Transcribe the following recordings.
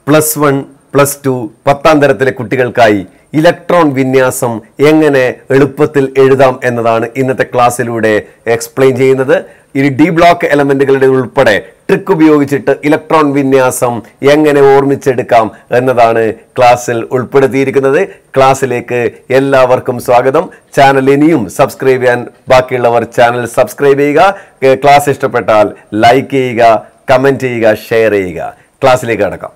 plus one plus two പത്താം തരത്തിലെ കുട്ടികൾക്കായി electron വിന്യാസം എങ്ങനെ എളുപ്പത്തിൽ എഴുതാം എന്നതാണ് ഇന്നത്തെ ക്ലാസ്സിലൂടെ എക്സ്പ്ലെയിൻ ചെയ്യുന്നത് ഈ ഡി ബ്ലോക്ക് എലമെന്റുകളുടെ ഉൾപ്പെടെ ട്രിക്ക് ഉപയോഗിച്ചിട്ട് ഇലക്ട്രോൺ വിന്യാസം എങ്ങനെ ഓർമ്മിച്ചെടുക്കാം എന്നതാണ് ക്ലാസ്സിൽ ഉൾപ്പെടുത്തിയിരിക്കുന്നത് ക്ലാസ്സിലേക്ക് എല്ലാവർക്കും സ്വാഗതം ചാനൽ ഇനിയും സബ്സ്ക്രൈബ് ചെയ്യാൻ ബാക്കിയുള്ളവർ ചാനൽ സബ്സ്ക്രൈബ് ചെയ്യുക ഏ, ക്ലാസ് ഇഷ്ടപ്പെട്ടാൽ ലൈക്ക് ചെയ്യുക കമന്റ് ചെയ്യുക ഷെയർ ചെയ്യുക ക്ലാസ്സിലേക്ക് കടക്കാം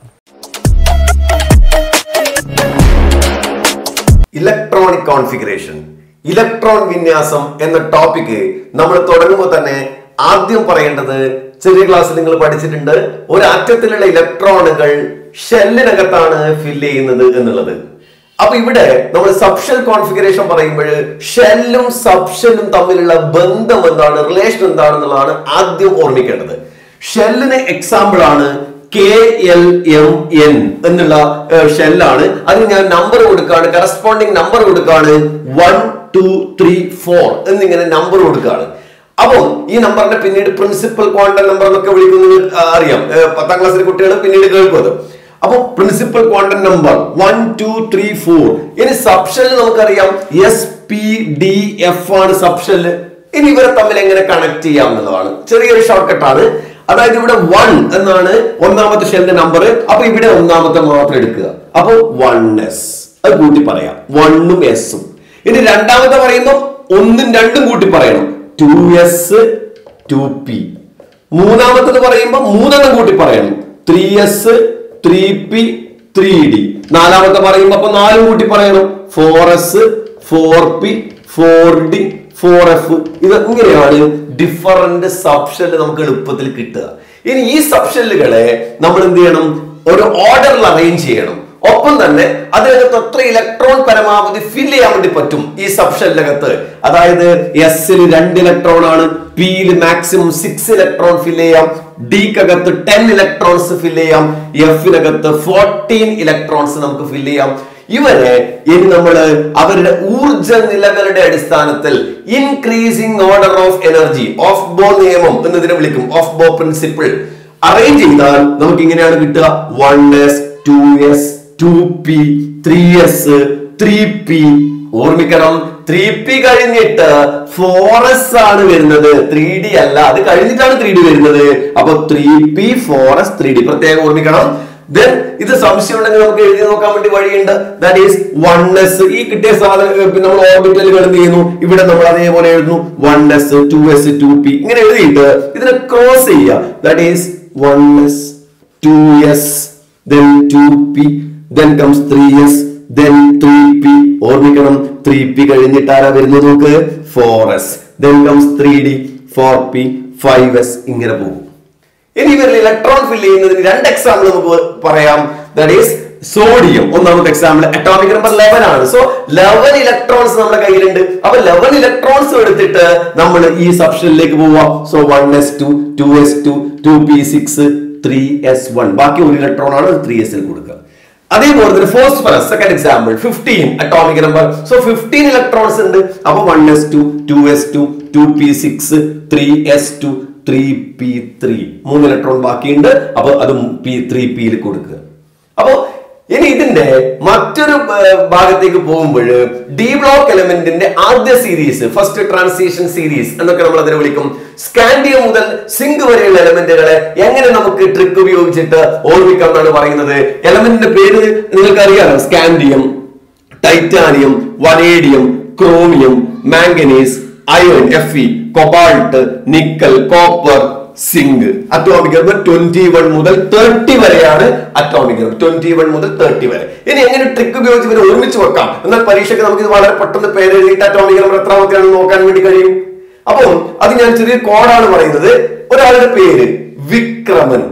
ഇലക്ട്രോണിക് കോൺഫിഗറേഷൻ ഇലക്ട്രോൺ വിന്യാസം എന്ന ടോപ്പിക്ക് നമ്മൾ തുടങ്ങുമ്പോൾ തന്നെ ആദ്യം പറയേണ്ടത് ചെറിയ ക്ലാസ്സിൽ നിങ്ങൾ പഠിച്ചിട്ടുണ്ട് ഒരു ആറ്റത്തിലുള്ള ഇലക്ട്രോണുകൾ ഷെല്ലിനകത്താണ് ഫില്ല് ചെയ്യുന്നത് എന്നുള്ളത് അപ്പൊ ഇവിടെ നമ്മൾ സബ്ഷെൽ കോൺഫിഗറേഷൻ പറയുമ്പോൾ ഷെല്ലും സബ്ഷെല്ലും തമ്മിലുള്ള ബന്ധം എന്താണ് റിലേഷൻ എന്താണെന്നുള്ളതാണ് ആദ്യം ഓർമ്മിക്കേണ്ടത് ഷെല്ലിന് എക്സാമ്പിൾ ആണ് കെ എൽ എം എൻ എന്നുള്ള ഷെല്ലാണ് അതിന് ഞാൻ നമ്പർ കൊടുക്കാണ് കറസ്പോണ്ടിങ് നമ്പർ കൊടുക്കാണ് വൺ ടു ത്രീ ഫോർ എന്നിങ്ങനെ നമ്പർ കൊടുക്കാണ് അപ്പോൾ ഈ നമ്പറിനെ പിന്നീട് പ്രിൻസിപ്പൽ ക്വാണ്ടം നമ്പർ എന്നൊക്കെ വിളിക്കുന്നത് ആ, അറിയാം ഏ, പത്താം ക്ലാസ്സിലെ കുട്ടികൾ പിന്നീട് കേൾക്കും അത് അപ്പൊ principal quantum number one two three four ഇനി സബ്ഷെല്ല് നമുക്കറിയാം എസ് പി ഡി എഫ് ആണ് സബ്ഷെല്ല് ഇനി ഇവരെ തമ്മിൽ എങ്ങനെ കണക്ട് ചെയ്യാം എന്നുള്ളതാണ് ചെറിയൊരു ഷോർട്ട് കട്ടാണ് അതായത് ഇവിടെ വൺ എന്നാണ് ഒന്നാമത്തെ ഷെല്ലിന്റെ നമ്പർ അപ്പൊ ഇവിടെ ഒന്നാമത്തെ മാത്രം എടുക്കുക അപ്പൊ വൺ എസ് അത് കൂട്ടി പറയാം വണ്ണും എസും ഇനി രണ്ടാമത്തെ പറയുമ്പോൾ ഒന്നും രണ്ടും കൂട്ടി പറയണം ടു എസ് ടു പി മൂന്നാമത്തത് പറയുമ്പോൾ മൂന്നെണ്ണം കൂട്ടി പറയണം three S three P three D നാലാമത്തെ പറയുമ്പോ അപ്പൊ നാലും കൂട്ടി പറയണം four S four P four D four F ഇത് ഇങ്ങനെയാണ് ഡിഫറന്റ് സബ്ഷെല്ല് നമുക്ക് എളുപ്പത്തിൽ കിട്ടുക ഇനി ഈ സബ്ഷെല്ലുകളെ നമ്മൾ എന്ത് ചെയ്യണം ഒരു ഓർഡറിൽ അറേഞ്ച് ചെയ്യണം ഒപ്പം തന്നെ അതിനകത്ത് എത്ര ഇലക്ട്രോൺ പരമാവധി ഫിൽ ചെയ്യാൻ വേണ്ടി പറ്റും ഈ സബ്ഷെല്ലിനകത്ത് അതായത് എസിൽ രണ്ട് ഇലക്ട്രോൺ ആണ് പിയിൽ മാക്സിമം സിക്സ് ഇലക്ട്രോൺ ഫിൽ ചെയ്യാം ഡിക്കകത്ത് ടെൻ ഇലക്ട്രോൺസ് ഫിൽ ചെയ്യാം എഫിനകത്ത് ഫോർട്ടീൻ ഇലക്ട്രോൺസ് നമുക്ക് ഫിൽ ചെയ്യാം ഇവരെ ഇനി നമ്മൾ അവരുടെ ഊർജ നിലകളുടെ അടിസ്ഥാനത്തിൽ ഇൻക്രീസിംഗ് ഓർഡർ ഓഫ് എനർജി ഓഫ് ബോ നിയമം എന്നതിനെ വിളിക്കും ഓഫ് ബോ പ്രിൻസിപ്പിൾ അറേഞ്ച് ചെയ്താൽ നമുക്ക് ഇങ്ങനെയാണ് കിട്ടുക one S two S two P three S three P ഓർമ്മിക്കണം ത്രീ പി കഴിഞ്ഞിട്ട് ഫോർ എസ് ആണ് വരുന്നത് ത്രീ ഡി അല്ല അത് കഴിഞ്ഞിട്ടാണ് ത്രീ ഡി വരുന്നത് അപ്പൊ three P four S three D പ്രത്യേകം ഓർമ്മിക്കണം ദെൻ ഇത് സംശയം ഉണ്ടെങ്കിൽ നമുക്ക് എഴുതി നോക്കാൻ വേണ്ടി വഴിയുണ്ട് ദാറ്റ് ഈസ് വൺ എസ് ഈ കിട്ടിയ സാധനം ഏർ, പിന്നെ നമ്മൾ ഓർബിറ്റലുകൾ എന്ത് ചെയ്യുന്നു ഇവിടെ നമ്മൾ അതേപോലെ എഴുതുന്നു one S two S two P ഇങ്ങനെ എഴുതിയിട്ട് ഇതിനെ ക്രോസ് ചെയ്യുക that is one S two S then two P then comes three S then three P ഓർമ്മിക്കണം ത്രീ പി കഴിഞ്ഞിട്ട് ആരാ വരുന്നത് നോക്ക് four S then comes three D four P five S ഇങ്ങനെ പോകും ഇനി ഇവരിൽ ഇലക്ട്രോൺ ഫിൽ ചെയ്യുന്നതിന് രണ്ട് എക്സാമ്പിൾ നമുക്ക് പറയാം ദാറ്റ് ഈസ് സോഡിയം ഒന്നാമത്തെ എക്സാമ്പിൾ അറ്റോമിക് നമ്പർ ലെവൻ ആണ് സോ ലെവൻ ഇലക്ട്രോൺസ് നമ്മുടെ കയ്യിലുണ്ട് അപ്പൊ ലെവൻ ഇലക്ട്രോൺസ് എടുത്തിട്ട് നമ്മൾ ഈ സബ്ഷനിലേക്ക് പോവാം so one S two two S two two P six three S one ബാക്കി ഒരു ഇലക്ട്രോൺ ആണ് ത്രീ എസിൽ കൊടുക്കുക അതേപോലെ തന്നെ phosphorus second example fifteen atomic number so fifteen electrons ഉണ്ട് അപ്പൊ one S two two S two two P six three S two three P three മൂന്ന് ഇലക്ട്രോൺ ബാക്കിയുണ്ട് അപ്പൊ അത് പി ത്രീ പിയിൽ കൊടുക്കുക അപ്പോ ഇനി ഇതിന്റെ മറ്റൊരു ഏർ, ഭാഗത്തേക്ക് പോകുമ്പോൾ ഡി ബ്ലോക്ക് എലമെന്റിന്റെ ആദ്യ സീരീസ് ഫസ്റ്റ് ട്രാൻസിഷൻ സീരീസ് എന്നൊക്കെ നമ്മൾ അതിനെ വിളിക്കും സ്കാൻഡിയം മുതൽ സിങ്ക് വരെയുള്ള എലമെന്റുകളെ എങ്ങനെ നമുക്ക് ട്രിക്ക് ഉപയോഗിച്ചിട്ട് ഓർമ്മിക്കാം എന്നാണ് പറയുന്നത് എലമെന്റിന്റെ പേര് നിങ്ങൾക്ക് അറിയാലോ scandium titanium vanadium chromium manganese iron F E cobalt nickel copper zinc atomic number twenty one മുതൽ തേർട്ടി വരെയാണ് അറ്റോമിക് നമ്പർ ട്വന്റി വൺ മുതൽ തേർട്ടി വരെ ഇനി എങ്ങനെ ട്രിക്ക് ഉപയോഗിച്ച് ഇവരെ ഒരുമിച്ച് വെക്കാം എന്നാൽ പരീക്ഷയ്ക്ക് നമുക്ക് ഇത് വളരെ പെട്ടെന്ന് പേര് എഴുതിയിട്ട് അറ്റോമിക് നമ്പർ എത്രാമത്തെയാണെന്ന് നോക്കാൻ വേണ്ടി കഴിയും അപ്പോൾ അത് ഞാൻ ചെറിയ കോഡാണ് പറയുന്നത് ഒരാളുടെ പേര് വിക്രമൻ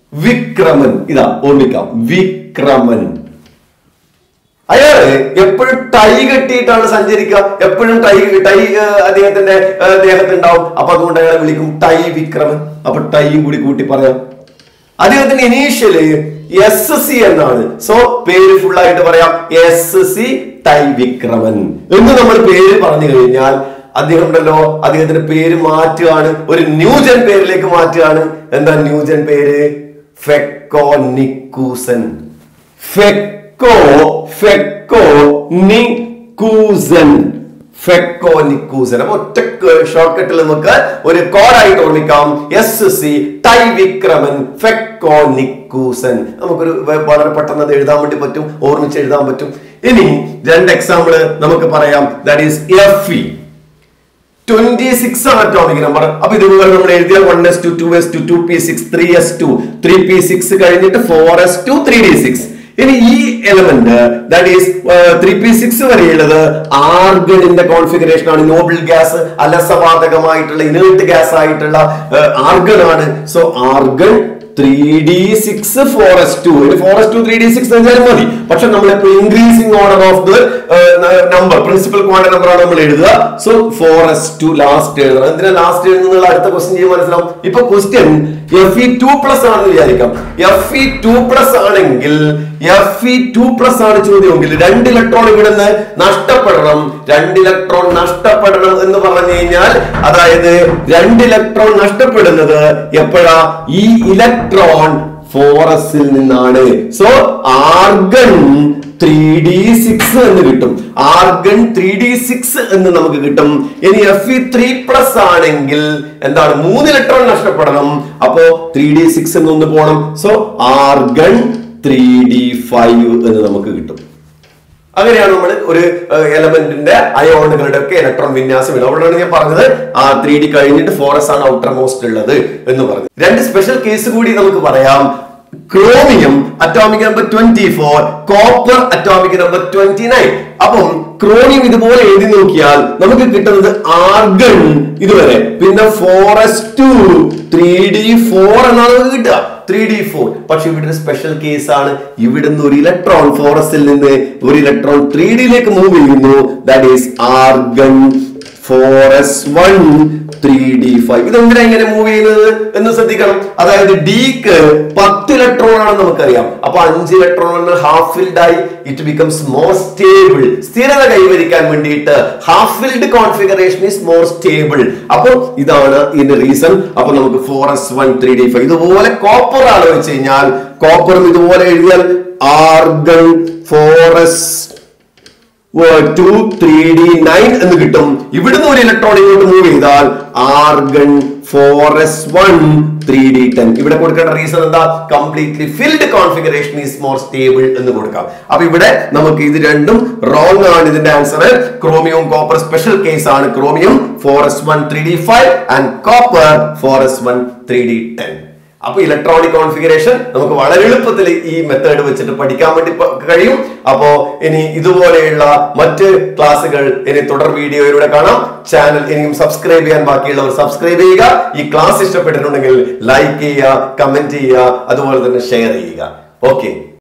വിക്രമൻ ഇതാ ഓർമ്മിക്കാം വിക്രമൻ അയാള് എപ്പോഴും ടൈ കെട്ടിയിട്ടാണ് സഞ്ചരിക്കുക എപ്പോഴും ടൈ ടൈ ഏഹ്, അദ്ദേഹത്തിന്റെ ഏഹ്, ദേഹത്തുണ്ടാവും അപ്പൊ അതുകൊണ്ട് അയാളെ വിളിക്കും ടൈ വിക്രമൻ അപ്പൊ ടൈയും കൂടി കൂട്ടി പറയാം അദ്ദേഹത്തിന്റെ ഇനീഷ്യല് എസ് സി എന്നാണ് സോ പേര് ഫുൾ ആയിട്ട് പറയാം എസ് സി ടൈ വിക്രമൻ എന്ന് നമ്മൾ പേര് പറഞ്ഞു കഴിഞ്ഞാൽ അദ്ദേഹം ഉണ്ടല്ലോ അദ്ദേഹത്തിന്റെ പേര് മാറ്റുകയാണ് ഒരു ന്യൂജൻ പേരിലേക്ക് മാറ്റുകയാണ് എന്താ ന്യൂജൻ പേര് ഫെക്കോനിക്കൂസൻ ഫെക്കോ ഫെക്കോ നിക്കൂസൻ ഫെക്കോനിക്കൂസൻ അപ്പൊ ഒറ്റ ഷോർട്ട് കട്ടിൽ നമുക്ക് ഒരു കോഡായിട്ട് ഓർമ്മിക്കാം എസ് സി ടൈ വിക്രമൻ ഫെക്കോനിക്കൂസൻ നമുക്കൊരു വ- വളരെ പെട്ടെന്ന് അത് എഴുതാൻ വേണ്ടി പറ്റും ഓർമ്മിച്ച് എഴുതാൻ പറ്റും ഇനി രണ്ട് എക്സാമ്പിള് നമുക്ക് പറയാം that is F E twenty six ആണ് അറ്റോമിക് നമ്പർ അപ്പൊ ഇതുപോലെ നമ്മൾ എഴുതിയ one S two two S two two P six three S two three P six കഴിഞ്ഞിട്ട് four S two three D six ഇനി ഈ element that is three P six വരെയുള്ളത് ആർഗണിന്റെ കോൺഫിഗറേഷൻ ആണ് നോബിൾ ഗ്യാസ് അലസവാതകമായിട്ടുള്ള ഇനേർട്ട് ഗ്യാസ് ആയിട്ടുള്ള argon ആണ് so argon three D six four S two four S two three D six എന്നാലും മതി പക്ഷെ നമ്മൾ ഇപ്പോൾ increasing order of the number principal quantum number ആണ് നമ്മൾ എഴുതുക so four S two last എഴുതണം എന്തിനാ ലാസ്റ്റ് എഴുതുന്നുള്ള അടുത്ത ക്വസ്റ്റ്യൻ ചെയ്യുമ്പോൾ മനസ്സിലാവും ഇപ്പൊ question F E two plus ആണെന്ന് വിചാരിക്കാം എഫ് ഇ ടു പ്ലസ് ആണെങ്കിൽ എഫ് ഇ ടു പ്ലസ് ആണ് ചോദ്യമെങ്കിൽ രണ്ട് ഇലക്ട്രോൺ ഇവിടുന്ന് നഷ്ടപ്പെടണം രണ്ട് ഇലക്ട്രോൺ നഷ്ടപ്പെടണം എന്ന് പറഞ്ഞു കഴിഞ്ഞാൽ അതായത് രണ്ട് ഇലക്ട്രോൺ നഷ്ടപ്പെടുന്നത് എപ്പോഴാ ഈ ഇലക്ട്രോൺ ഫോറസിൽ നിന്നാണ് so argon three D six എന്ന് കിട്ടും ആർഗൺ ത്രീ ഡി സിക്സ് എന്ന് നമുക്ക് കിട്ടും ഇനി എഫ് ഇ ത്രീ പ്ലസ് ആണെങ്കിൽ എന്താണ് മൂന്ന് ഇലക്ട്രോൺ നഷ്ടപ്പെടണം അപ്പോ ത്രീ ഡി സിക്സ് എന്നൊന്ന് പോകണം so argon three D five എന്ന് നമുക്ക് കിട്ടും അങ്ങനെയാണ് നമ്മൾ ഒരു എലമെന്റിന്റെ അയോണുകളുടെ ഒക്കെ ഇലക്ട്രോൺ വിന്യാസം ഇടുന്നത് അവിടെയാണ് ഞാൻ പറഞ്ഞത് ആ ത്രീ ഡി കഴിഞ്ഞിട്ട് ഫോറസ് ആണ് ഔട്ടർ മോസ്റ്റ് ഉള്ളത് എന്ന് പറഞ്ഞു രണ്ട് സ്പെഷ്യൽ കേസ് കൂടി നമുക്ക് പറയാം chromium atomic number twenty four copper atomic number twenty nine അപ്പം ക്രോമിയം ഇതുപോലെ എഴുതി നോക്കിയാൽ നമുക്ക് കിട്ടുന്നത് ആർഗൺ ഇതുവരെ പിന്നെ four S two three D four എന്നാണ് നമുക്ക് കിട്ടുക ത്രീ ഡി ഫോർ പക്ഷെ ഇവിടെ ഒരു സ്പെഷ്യൽ കേസ് ആണ് ഇവിടുന്ന് ഒരു ഇലക്ട്രോൺ ഫോറസ്റ്റിൽ നിന്ന് ഒരു ഇലക്ട്രോൺ ത്രീ ഡിയിലേക്ക് മൂവ് ചെയ്യുന്നു that is argon four S one three D five ഇതെന്തിനാ ഇങ്ങനെ മൂവ് ചെയ്യുന്നത് എന്ന് ശ്രദ്ധിക്കണം അതായത് ഡിക്ക് പത്ത് ഇലക്ട്രോൺ ആണെന്ന് നമുക്കറിയാം അപ്പൊ അഞ്ച് ഇലക്ട്രോൺ ഹാഫ് ഫിൽഡ് ആയി ഇറ്റ് ബിക്കംസ് മോർ സ്റ്റേബിൾ സ്ഥിരത കൈവരിക്കാൻ വേണ്ടിയിട്ട് half filled configuration is more stable അപ്പോൾ ഇതാണ് ഇതിന്റെ റീസൺ അപ്പൊ നമുക്ക് four S one three D five ഇതുപോലെ കോപ്പർ ആണ് വെച്ച് കഴിഞ്ഞാൽ കോപ്പറും ഇതുപോലെ എഴുതിയാൽ argon four S two three D nine എന്ന് കിട്ടും ഇവിടുന്ന് ഒരു ഇലക്ട്രോൺ ഇങ്ങോട്ട് മൂവ് ചെയ്താൽ argon four S one three D ten ഇവിടെ കൊടുക്കേണ്ട റീസൺ എന്താ completely filled configuration is more stable എന്ന് കൊടുക്കാം അപ്പൊ ഇവിടെ നമുക്ക് ഇത് രണ്ടും റോങ് ആണ് ഇതിന്റെ answer chromium copper special case ആണ് chromium four S one three D five and copper four S one three D ten അപ്പൊ ഇലക്ട്രോണിക് കോൺഫിഗറേഷൻ നമുക്ക് വളരെ എളുപ്പത്തിൽ ഈ മെത്തേഡ് വെച്ചിട്ട് പഠിക്കാൻ വേണ്ടി പ- കഴിയും അപ്പോ ഇനി ഇതുപോലെയുള്ള മറ്റ് ക്ലാസ്സുകൾ ഇനി തുടർ വീഡിയോയിലൂടെ കാണാം ചാനൽ ഇനിയും സബ്സ്ക്രൈബ് ചെയ്യാൻ ബാക്കിയുള്ളവർ സബ്സ്ക്രൈബ് ചെയ്യുക ഈ ക്ലാസ് ഇഷ്ടപ്പെട്ടിട്ടുണ്ടെങ്കിൽ ലൈക്ക് ചെയ്യുക കമന്റ് ചെയ്യുക അതുപോലെ തന്നെ ഷെയർ ചെയ്യുക ഓക്കെ